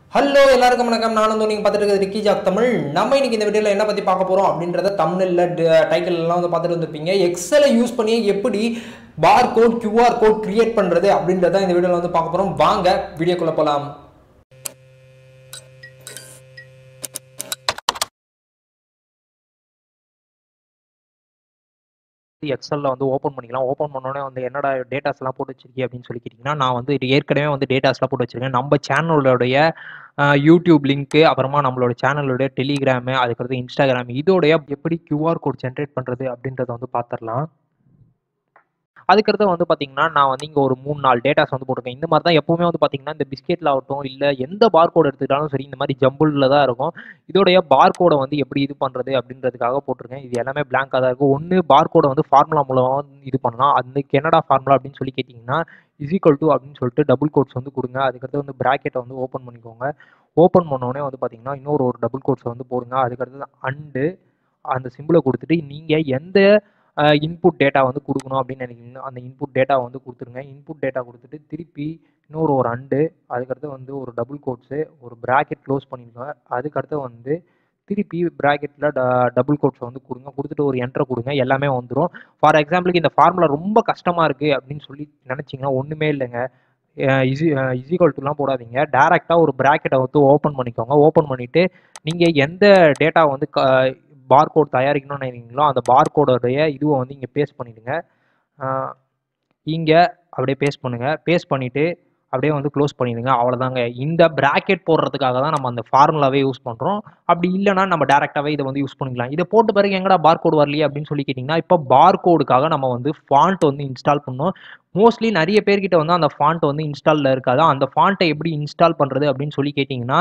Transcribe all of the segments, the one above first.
hello எல்லாருக்கும் வணக்கம் நான் வந்து நீங்கள் பார்த்துட்டு இருக்கிறது ரிக்கி ஜாக் தமிழ் நம்ம இன்னைக்கு இந்த வீடியோவில் என்ன பற்றி பார்க்க போகிறோம் அப்படின்றத தமிழில் டைட்டில் எல்லாம் வந்து பார்த்துட்டு வந்திருப்பீங்க எக்ஸலை யூஸ் பண்ணி எப்படி barcode QR code create பண்ணுறது அப்படின்றத இந்த வீடியோவில் வந்து பார்க்க போகிறோம் வாங்க வீடியோக்குள்ளே போகலாம் எக்ஸலில் வந்து ஓப்பன் பண்ணிக்கலாம் ஓப்பன் பண்ணோடனே வந்து என்னடா டேட்டாஸ்லாம் போட்டு வச்சிருக்கீங்க அப்படின்னு சொல்லி கேட்டிங்கன்னா நான் வந்து இது ஏற்கனவே வந்து டேட்டாஸ்லாம் போட்டு வச்சிருக்கேன் நம்ம சேனலோடைய யூடியூப் லிங்க்கு அப்புறமா நம்மளோட சேனலோடைய டெலிகிராமு அதுக்கடுத்து இன்ஸ்டாகிராம் இதோடைய எப்படி கியூஆர் கோட் ஜென்ரேட் பண்ணுறது அப்படின்றத வந்து பார்த்துடலாம் அதுக்கடுத்து வந்து பார்த்தீங்கன்னா நான் வந்து இங்கே ஒரு மூணு நாலு டேட்டாஸ் வந்து போட்டிருக்கேன் இந்த மாதிரி தான் எப்பவுமே வந்து பார்த்தீங்கன்னா இந்த பிஸ்கெட்டில் ஆகட்டும் இல்லை எந்த பார் கோட் எடுத்துக்கிட்டாலும் சரி இந்த மாதிரி ஜம்பிளில் தான் இருக்கும் இதோடைய பார் கோடை வந்து எப்படி இது பண்ணுறது அப்படின்றதுக்காக போட்டிருக்கேன் இது எல்லாமே பிளாங்காக தான் இருக்கும் ஒன்று பார் கோடை வந்து ஃபார்முலா மூலமாக வந்து இது பண்ணலாம் அந்த கெனடா ஃபார்முலா அப்படின்னு சொல்லி கேட்டிங்கன்னா இசிக்கல் டு அப்படின்னு சொல்லிட்டு டபுள் கோட்ஸ் வந்து கொடுங்க அதுக்கடுத்து வந்து ப்ராக்கெட்டை வந்து ஓப்பன் பண்ணிக்கோங்க ஓப்பன் பண்ணோடனே வந்து பார்த்தீங்கன்னா இன்னொரு ஒரு டபுள் கோட்ஸை வந்து போடுங்க அதுக்கடுத்து அண்டு அந்த சிம்பிளை கொடுத்துட்டு நீங்கள் எந்த இன்புட் டேட்டா வந்து கொடுக்கணும் அப்படின்னு நினைக்கிறீங்க அந்த இன்புட் டேட்டா வந்து கொடுத்துருங்க இன்புட் டேட்டா கொடுத்துட்டு திருப்பி இன்னொரு ஒரு அண்டு அதுக்கடுத்து வந்து ஒரு டபுள் கோட்ஸு ஒரு ப்ராக்கெட் க்ளோஸ் பண்ணிக்கோங்க அதுக்கடுத்து வந்து திருப்பி ப்ராக்கெட்டில் டபுள் கோட்ஸை வந்து கொடுங்க கொடுத்துட்டு ஒரு என்ட்ரை கொடுங்க எல்லாமே வந்துடும் ஃபார் எக்ஸாம்பிளுக்கு இந்த ஃபார்முலா ரொம்ப கஷ்டமாக இருக்குது அப்படின்னு சொல்லி நினச்சிங்கன்னா ஒன்றுமே இல்லைங்க இசி இசிகல் டூலாம் போடாதீங்க டேரெக்டாக ஒரு ப்ராக்கெட்டை வந்து ஓப்பன் பண்ணிக்கோங்க ஓப்பன் பண்ணிவிட்டு நீங்கள் எந்த டேட்டா வந்து க பார் கோட் தயாரிக்கணும்னு நினைக்கிறீங்களோ அந்த பார் கோடோடைய இதுவை வந்து இங்கே பேஸ்ட் பண்ணிவிடுங்க இங்கே அப்படியே பேஸ்ட் பண்ணுங்கள் பேஸ்ட் பண்ணிவிட்டு அப்படியே வந்து க்ளோஸ் பண்ணிடுங்க அவ்வளோதாங்க இந்த ப்ராக்கெட் போடுறதுக்காக தான் நம்ம அந்த ஃபார்முலாவே யூஸ் பண்ணுறோம் அப்படி இல்லைனா நம்ம டேரெக்டாகவே இதை வந்து யூஸ் பண்ணிக்கலாம் இதை போட்ட பிறகு எங்கடா பார் கோடு வரலையே அப்படின்னு சொல்லி கேட்டிங்கன்னா இப்போ பார் கோடுக்காக நம்ம வந்து ஃபாண்ட் வந்து இன்ஸ்டால் பண்ணோம் மோஸ்ட்லி நிறைய பேர்கிட்ட வந்து அந்த ஃபாண்ட் வந்து இன்ஸ்டாலில் இருக்காது அந்த ஃபாண்ட்டை எப்படி இன்ஸ்டால் பண்ணுறது அப்படின்னு சொல்லி கேட்டிங்கன்னா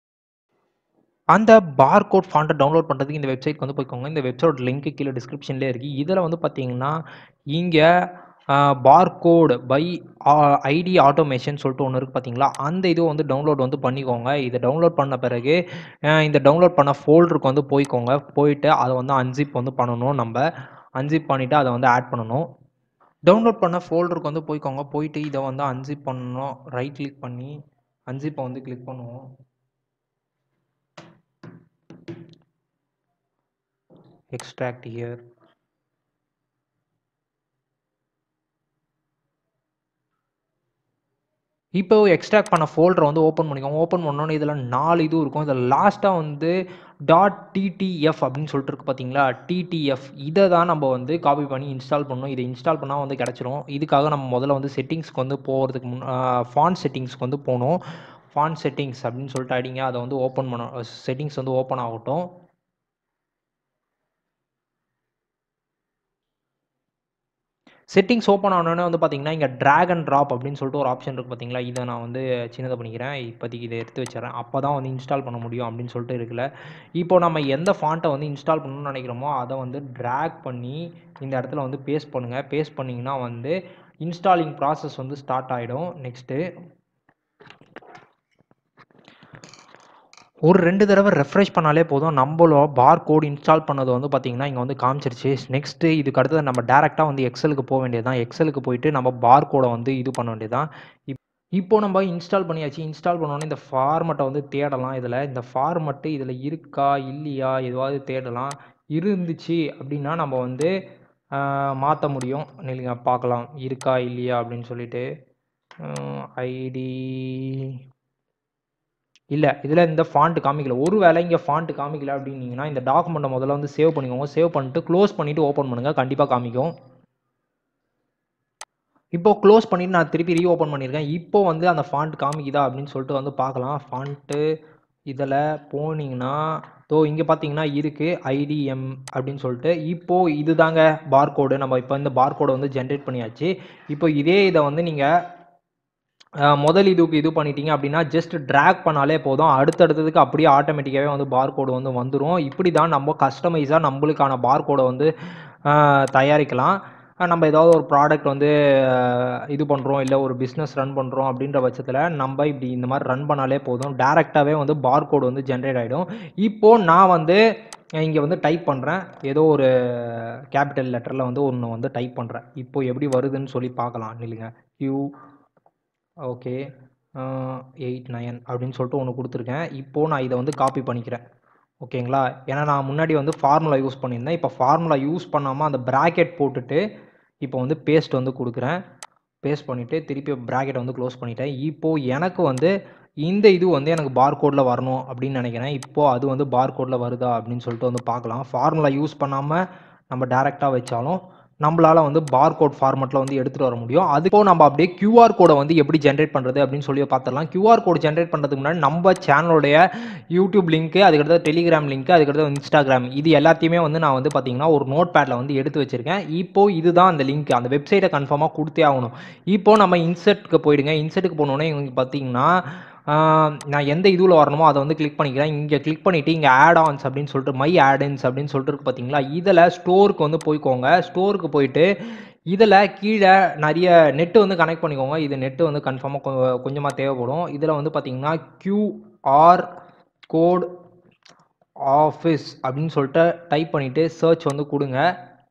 அந்த பார் கோட் ஃபாண்ட்டை டவுன்லோட் பண்ணுறதுக்கு இந்த வெப்சைட் வந்து போய்க்கோங்க இந்த வெப்சைட் லிங்க் கீழே டிஸ்கிரிப்ஷன்லேயே இருக்குது இதில் வந்து பார்த்தீங்கன்னா இங்கே barcode by IT automation சொல்லிட்டு ஒன்று இருக்குது பார்த்தீங்களா அந்த இது வந்து டவுன்லோட் வந்து பண்ணிக்கோங்க இதை டவுன்லோட் பண்ண பிறகு இந்த டவுன்லோட் பண்ண ஃபோல்டருக்கு வந்து போய்க்கோங்க போயிட்டு அதை வந்து அன்சிப் வந்து பண்ணணும் நம்ம அன்சிப் பண்ணிவிட்டு அதை வந்து ஆட் பண்ணணும் டவுன்லோட் பண்ண ஃபோல்டருக்கு வந்து போய்க்கோங்க போயிட்டு இதை வந்து அன்சிப் பண்ணணும் ரைட் கிளிக் பண்ணி அன்சிப்பை வந்து கிளிக் பண்ணுவோம் extract here இப்போ எக்ஸ்ட்ராக்ட் பண்ண ஃபோல்டரை வந்து ஓப்பன் பண்ணிக்கோங்க ஓப்பன் பண்ணோன்னே இதில் நாலு இது இருக்கும் இதில் லாஸ்ட்டாக வந்து டாட் டிடிஎஃப் அப்படின்னு சொல்லிட்டு இருக்கு பார்த்தீங்களா டிடிஎஃப் இதை தான் நம்ம வந்து காப்பி பண்ணி இன்ஸ்டால் பண்ணணும் இதை இன்ஸ்டால் பண்ணால் வந்து கிடச்சிரும் இதுக்காக நம்ம முதல்ல வந்து செட்டிங்ஸ்க்கு வந்து போகிறதுக்கு முன் ஃபான் செட்டிங்ஸ்க்கு வந்து போகணும் ஃபான் செட்டிங்ஸ் அப்படின்னு சொல்லிட்டு அடிங்க அதை வந்து ஓப்பன் பண்ண செட்டிங்ஸ் வந்து ஓப்பன் ஆகட்டும் செட்டிங்ஸ் ஓப்பன் ஆனோடனே வந்து பார்த்தீங்கன்னா இங்கே ட்ராக் அண்ட் ட்ராப் அப்படின்னு சொல்லிட்டு ஒரு ஆப்ஷன் இருக்குது பார்த்தீங்களா இதை நான் வந்து சின்னதாக பண்ணிக்கிறேன் இப்போதைக்கு இதை எடுத்து வச்சிடறேன் அப்போ தான் வந்து இன்ஸ்டால் பண்ண முடியும் அப்படின்னு சொல்லிட்டு இருக்குல்ல இப்போ நம்ம எந்த ஃபாண்ட்டை வந்து இன்ஸ்டால் பண்ணணும்னு நினைக்கிறோமோ அதை வந்து ட்ராக் பண்ணி இந்த இடத்துல வந்து பேஸ்ட் பண்ணுங்கள் பேஸ்ட் பண்ணிங்கன்னா வந்து இன்ஸ்டாலிங் ப்ராசஸ் வந்து ஸ்டார்ட் ஆகிடும் நெக்ஸ்ட்டு ஒரு ரெண்டு தடவை ரெஃப்ரெஷ் பண்ணாலே போதும் நம்மளோ பார் கோட் இன்ஸ்டால் பண்ணது வந்து பார்த்திங்கன்னா இங்கே வந்து காமிச்சிருச்சு நெக்ஸ்ட்டு இதுக்கு அடுத்தது நம்ம டேரெக்டாக வந்து எக்ஸலுக்கு போக வேண்டியது தான் எக்ஸலுக்கு போயிட்டு நம்ம பார் கோடை வந்து இது பண்ண வேண்டியது தான் இப் இப்போ நம்ம இன்ஸ்டால் பண்ணியாச்சு இன்ஸ்டால் பண்ணோன்னே இந்த ஃபார்மெட்டை வந்து தேடலாம் இதில் இந்த ஃபார்மெட்டு இதில் இருக்கா இல்லையா எதுவாவது தேடலாம் இருந்துச்சு அப்படின்னா நம்ம வந்து மாற்ற முடியும் நீங்கள் பார்க்கலாம் இருக்கா இல்லையா அப்படின்னு சொல்லிட்டு ஐடி இல்லை இதில் இந்த ஃபாண்ட் காமிக்கல ஒரு வேளை இங்கே ஃபாண்ட் காமிக்கல அப்படின்னீங்கன்னா இந்த டாக்குமெண்ட்டை முதல்ல வந்து சேவ் பண்ணிக்கோங்க சேவ் பண்ணிட்டு க்ளோஸ் பண்ணிவிட்டு ஓப்பன் பண்ணுங்கள் கண்டிப்பாக காமிக்கும் இப்போ க்ளோஸ் பண்ணிவிட்டு நான் திருப்பி ரீ ஓப்பன் பண்ணியிருக்கேன் இப்போ வந்து அந்த ஃபாண்ட் காமிக்குதா அப்படின்னு சொல்லிட்டு வந்து பார்க்கலாம் ஃபாண்ட்டு இதில் போனீங்கன்னா தோ இங்கே பார்த்தீங்கன்னா இருக்குது ஐடிஎம் அப்படின்னு சொல்லிட்டு இப்போது இது தாங்க பார்கோடு நம்ம இப்போ இந்த பார்கோடை வந்து ஜென்ரேட் பண்ணியாச்சு இப்போ இதே இதை வந்து நீங்கள் முதல் இதுக்கு இது பண்ணிட்டீங்க அப்படின்னா ஜஸ்ட் ட்ராக் பண்ணாலே போதும் அடுத்தடுத்ததுக்கு அப்படியே ஆட்டோமேட்டிக்காகவே வந்து பார் கோடு வந்து வந்துடும் இப்படி தான் நம்ம கஸ்டமைஸாக நம்மளுக்கான பார் கோடை வந்து தயாரிக்கலாம் நம்ம ஏதாவது ஒரு ப்ராடக்ட் வந்து இது பண்ணுறோம் இல்லை ஒரு பிஸ்னஸ் ரன் பண்ணுறோம் அப்படின்ற பட்சத்தில் நம்ம இப்படி இந்த மாதிரி ரன் பண்ணாலே போதும் டேரெக்டாகவே வந்து பார் கோடு வந்து ஜென்ரேட் ஆகிடும் இப்போது நான் வந்து இங்கே வந்து டைப் பண்ணுறேன் ஏதோ ஒரு கேபிட்டல் லெட்டரில் வந்து ஒன்று வந்து டைப் பண்ணுறேன் இப்போ எப்படி வருதுன்னு சொல்லி பார்க்கலாம் இல்லைங்க யூ ஓகே எயிட் நைன் அப்படின்னு சொல்லிட்டு ஒன்று கொடுத்துருக்கேன் இப்போது நான் இதை வந்து காப்பி பண்ணிக்கிறேன் ஓகேங்களா ஏன்னா நான் முன்னாடி வந்து ஃபார்முலா யூஸ் பண்ணியிருந்தேன் இப்போ ஃபார்முலா யூஸ் பண்ணாமல் அந்த ப்ராக்கெட் போட்டுட்டு இப்போ வந்து பேஸ்ட் வந்து கொடுக்குறேன் பேஸ்ட் பண்ணிவிட்டு திருப்பி ப்ராக்கெட்டை வந்து க்ளோஸ் பண்ணிட்டேன் இப்போது எனக்கு வந்து இந்த இது வந்து எனக்கு பார்கோடில் வரணும் அப்படின்னு நினைக்கிறேன் இப்போது அது வந்து பார்கோடில் வருதா அப்படின்னு சொல்லிட்டு வந்து பார்க்கலாம் ஃபார்முலா யூஸ் பண்ணாமல் நம்ம டேரெக்டாக வச்சாலும் நம்மளால் வந்து பார்கோட் ஃபார்மெட்டில் வந்து எடுத்துகிட்டு வர முடியும் அதுப்போ நம்ம அப்படியே கியூஆர் கோடை வந்து எப்படி ஜென்ரேட் பண்ணுறது அப்படின்னு சொல்லி பார்த்துடலாம் கியூஆர் கோட் ஜென்ரேட் பண்ணுறதுக்கு முன்னாடி நம்ம சேனலுடைய யூடியூப் லிங்க்கு அதுக்கடுத்து டெலிகிராம் லிங்க்கு அதுக்கடுத்து இன்ஸ்டாகிராம் இது எல்லாத்தையுமே வந்து நான் வந்து பார்த்தீங்கன்னா ஒரு நோட் பேடில் வந்து எடுத்து வச்சிருக்கேன் இப்போ இதுதான் அந்த லிங்க் அந்த வெப்சைட்டை கன்ஃபார்மாக கொடுத்தே ஆகணும் இப்போ நம்ம இன்செர்ட்க்கு போயிடுங்க இன்செர்ட்டுக்கு போனோடனே இவங்க பார்த்தீங்கன்னா ஆஹ் நான் எந்த இதுவில் வரணுமோ அதை வந்து கிளிக் பண்ணிக்கிறேன் இங்கே கிளிக் பண்ணிவிட்டு இங்கே ஆட் ஆன்ஸ் அப்படின்னு சொல்லிட்டு மை ஆட்இன்ஸ் அப்படின்னு சொல்லிட்டு இருக்கு பார்த்தீங்களா இதில் ஸ்டோருக்கு வந்து போய்க்கோங்க ஸ்டோருக்கு போயிட்டு இதில் கீழே நிறைய நெட்டு வந்து கனெக்ட் பண்ணிக்கோங்க இது நெட்டு வந்து கன்ஃபார்மாக கொஞ்சமாக தேவைப்படும் இதில் வந்து பார்த்தீங்கன்னா கியூஆர் கோட் ஆஃபீஸ் அப்படின்னு சொல்லிட்டு டைப் பண்ணிவிட்டு சர்ச் வந்து கொடுங்க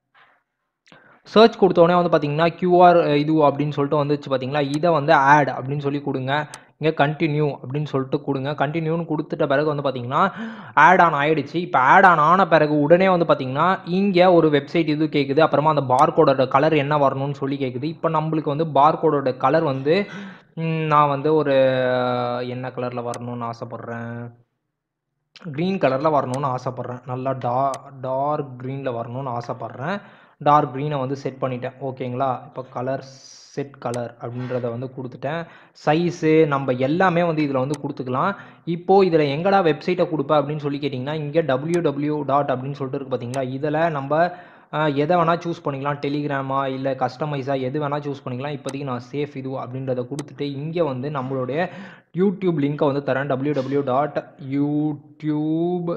சர்ச் கொடுத்தோடனே வந்து பார்த்தீங்கன்னா கியூஆர் இது அப்படின்னு சொல்லிட்டு வந்துச்சு பார்த்தீங்களா இதை வந்து ஆட் அப்படின்னு சொல்லி கொடுங்க இங்கே கண்டினியூ அப்படின்னு சொல்லிட்டு கொடுங்க கண்டினியூன்னு கொடுத்துட்ட பிறகு வந்து பார்த்தீங்கன்னா ஆட் ஆன் ஆயிடுச்சு இப்போ ஆட் ஆன் ஆன பிறகு உடனே வந்து பார்த்தீங்கன்னா இங்கே ஒரு வெப்சைட் இது கேட்குது அப்புறமா அந்த பார்கோடோட கலர் என்ன வரணும்னு சொல்லி கேட்குது இப்போ நம்மளுக்கு வந்து பார்கோடோட கலர் வந்து ம், நான் வந்து ஒரு என்ன கலரில் வரணும்னு ஆசைப்பட்றேன் க்ரீன் கலரில் வரணும்னு ஆசைப்பட்றேன் நல்லா டா டார்க் க்ரீனில் வரணும்னு ஆசைப்பட்றேன் டார்க் க்ரீனை வந்து செட் பண்ணிட்டேன் ஓகேங்களா இப்போ கலர் செட் கலர் அப்படின்றத வந்து கொடுத்துட்டேன் சைஸு நம்ம எல்லாமே வந்து இதில் வந்து கொடுத்துக்கலாம் இப்போது இதில் எங்கடா வெப்சைட்டை கொடுப்பேன் அப்படின்னு சொல்லி கேட்டிங்கன்னா இங்கே டபிள்யூ டபிள்யூ டாட் அப்படின்னு சொல்லிட்டு இருக்கு பார்த்தீங்களா இதில் நம்ம ஆஹ், எதை வேணால் சூஸ் பண்ணிக்கலாம் டெலிகிராமா இல்லை கஸ்டமைஸாக எது வேணால் சூஸ் பண்ணிக்கலாம் இப்போதைக்கு நான் சேஃப் இது அப்படின்றத கொடுத்துட்டு இங்கே வந்து நம்மளுடைய யூடியூப் லிங்க்கை வந்து தரேன் W W dot YouTube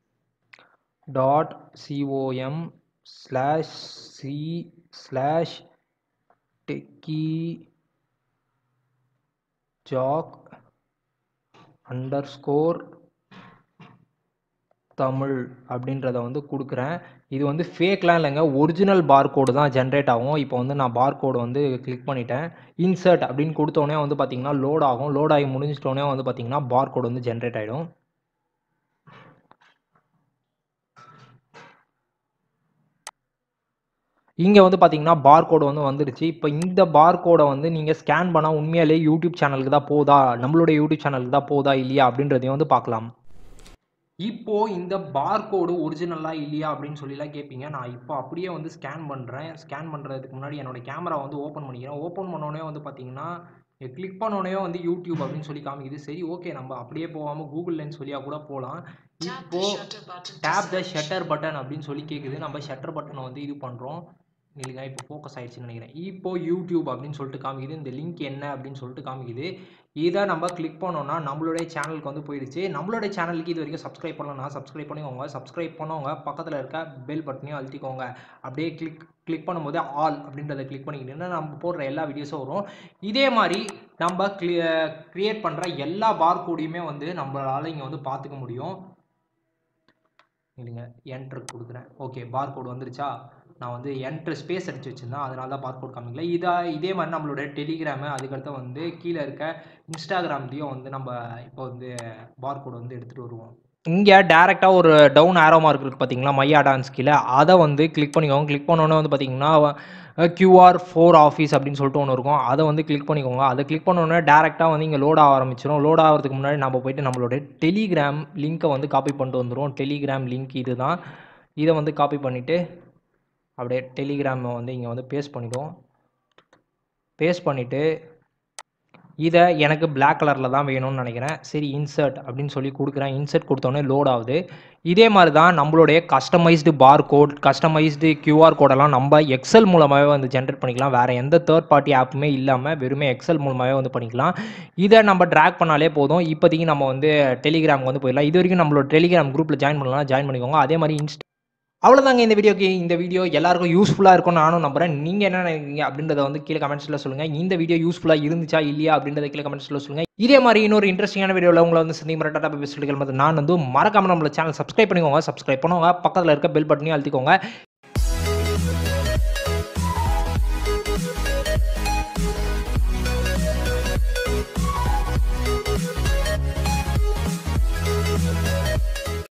dot C O M slash C slash techie jack underscore Tamil அப்படின்றத வந்து கொடுக்குறேன் இது வந்து ஃபேக்லாம் இல்லைங்க ஒரிஜினல் பார்கோடு தான் ஜென்ரேட் ஆகும் இப்போ வந்து நான் பார்கோடு வந்து கிளிக் பண்ணிட்டேன் இன்சர்ட் அப்படின்னு கொடுத்தோடனே வந்து பார்த்தீங்கன்னா லோட் ஆகும் லோட் ஆகி முடிஞ்சிட்டோடனே வந்து பார்த்தீங்கன்னா பார்கோடு வந்து ஜென்ரேட் ஆகிடும் இங்கே வந்து பார்த்தீங்கன்னா பார்கோடு வந்து வந்துருச்சு இப்போ இந்த பார்கோடை வந்து நீங்கள் ஸ்கேன் பண்ணால் உண்மையாலே யூடியூப் சேனலுக்கு தான் போதா நம்மளுடைய யூடியூப் சேனலுக்கு தான் போதா இல்லையா அப்படின்றதையும் வந்து பார்க்கலாம் இப்போ இந்த பார்கோடு ஒரிஜினலாக இல்லையா அப்படின்னு சொல்லிலாம் கேட்பீங்க நான் இப்போ அப்படியே வந்து ஸ்கேன் பண்ணுறேன் ஸ்கேன் பண்ணுறதுக்கு முன்னாடி என்னோட கேமரா வந்து ஓப்பன் பண்ணிக்கிறேன் ஓப்பன் பண்ணோடனே வந்து பார்த்தீங்கன்னா கிளிக் பண்ணோடனே வந்து யூடியூப் அப்படின்னு சொல்லி காமிக்குது சரி ஓகே நம்ம அப்படியே போகாமல் கூகுள் லென்ஸ் வழியாக கூட போகலாம் இப்போ டேப் த ஷட்டர் பட்டன் அப்படின்னு சொல்லி கேட்குது நம்ம ஷட்டர் பட்டனை வந்து இது பண்ணுறோம் இல்லைங்க இப்போ ஃபோக்கஸ் ஆயிடுச்சுன்னு நினைக்கிறேன் இப்போ யூடியூப் அப்படின்னு சொல்லிட்டு காமிக்குது இந்த லிங்க் என்ன அப்படின்னு சொல்லிட்டு காமிக்குது இதை நம்ம கிளிக் பண்ணோம்னா நம்மளுடைய சேனலுக்கு வந்து போயிடுச்சு நம்மளுடைய சேனலுக்கு இது வரைக்கும் சப்ஸ்கிரைப் பண்ணலன்னா சப்ஸ்கிரைப் பண்ணிக்கோங்க சப்ஸ்கிரைப் பண்ணவங்க பக்கத்தில் இருக்க பெல் பட்டனையும் அழுத்திக்கோங்க அப்படியே கிளிக் கிளிக் பண்ணும்போது ஆல் அப்படின்றத கிளிக் பண்ணிக்கிட்டீங்கன்னா நம்ம போடுற எல்லா வீடியோஸும் வரும் இதே மாதிரி நம்ம கிளிய க்ரியேட் பண்ணுற எல்லா பார் கோடையுமே வந்து நம்மளால் இங்கே வந்து பார்த்துக்க முடியும் இல்லைங்க என்ட்ரு கொடுக்குறேன் ஓகே பார் கோடு வந்துருச்சா நான் வந்து என்ட்ரு ஸ்பேஸ் அடிச்சு வச்சுருந்தேன் அதனால தான் பார் கோட் காமிக்கல இதா இதே மாதிரி நம்மளோட டெலிகிராமு அதுக்கடுத்து வந்து கீழே இருக்க இன்ஸ்டாகிராம்லேயும் வந்து நம்ம இப்போ வந்து பார் கோட் வந்து எடுத்துகிட்டு வருவோம் இங்கே டேரெக்டாக ஒரு டவுன் ஆரோ மார்க் இருக்குது பார்த்தீங்களா மையா டான்ஸ் கீழே அதை வந்து கிளிக் பண்ணிக்கோங்க கிளிக் பண்ணோன்னே வந்து பார்த்தீங்கன்னா கியூஆர் ஃபோர் ஆஃபீஸ் அப்படின்னு சொல்லிட்டு ஒன்று இருக்கும் அதை வந்து கிளிக் பண்ணிக்கோங்க அதை கிளிக் பண்ணோன்னே டேரெக்டாக வந்து இங்கே லோட் ஆக ஆரம்பிச்சிடும் லோட் ஆகிறதுக்கு முன்னாடி நம்ம போயிட்டு நம்மளோட டெலிகிராம் லிங்க்கை வந்து காப்பி பண்ணிட்டு வந்துடும் டெலிகிராம் லிங்க் இது தான் இதை வந்து காப்பி பண்ணிவிட்டு அப்படியே டெலிகிராமை வந்து இங்கே வந்து பேஸ்ட் பண்ணிவிடுவோம் பேஸ்ட் பண்ணிவிட்டு இதை எனக்கு Black கலரில் தான் வேணும்னு நினைக்கிறேன் சரி இன்சர்ட் அப்படின்னு சொல்லி கொடுக்குறேன் இன்சர்ட் கொடுத்தோன்னே லோட் ஆகுது இதே மாதிரி தான் நம்மளுடைய customised bar code customised QR கோடெல்லாம் நம்ம எக்ஸல் மூலமாகவே வந்து ஜென்ரேட் பண்ணிக்கலாம் வேறு எந்த தேர்ட் பார்ட்டி ஆப்புமே இல்லாமல் வெறுமே எக்ஸல் மூலமாகவே வந்து பண்ணிக்கலாம் இதை நம்ம ட்ராக் பண்ணாலே போதும் இப்போதைக்கு நம்ம வந்து டெலிகிராமுக்கு வந்து போயிடலாம் இது வரைக்கும் நம்மளோட டெலிகிராம் குரூப்பில் ஜாயின் பண்ணலாம் ஜாயின் பண்ணிக்கோங்க அதே மாதிரி இன்ஸ்ட் அவ்வளோதாங்க இந்த வீடியோக்கு இந்த வீடியோ எல்லாருக்கும் யூஸ்ஃபுல்லாக இருக்கும்னு நானும் நம்புறேன் நீங்கள் என்ன நினைக்கிறீங்க அப்படின்றத வந்து கீழே கமெண்ட்ஸில் சொல்லுங்கள் இந்த வீடியோ யூஸ்ஃபுல்லாக இருந்துச்சா இல்லையா அப்படின்றத கீழே கமெண்ட்ஸில் சொல்லுங்கள் இதே மாதிரி இன்னொரு இன்ட்ரெஸ்டிங்கான வீடியோவில் உங்களை வந்து சந்தி மரட்டா பேசிட்டு நான் வந்து மறக்காம நம்மளோட சேனல் சப்ஸ்கிரைப் பண்ணிக்கோங்க சப்ஸ்கிரைப் பண்ணுவாங்க பக்கத்தில் இருக்க பெல் பட்டனையும் அழுத்திக்கோங்க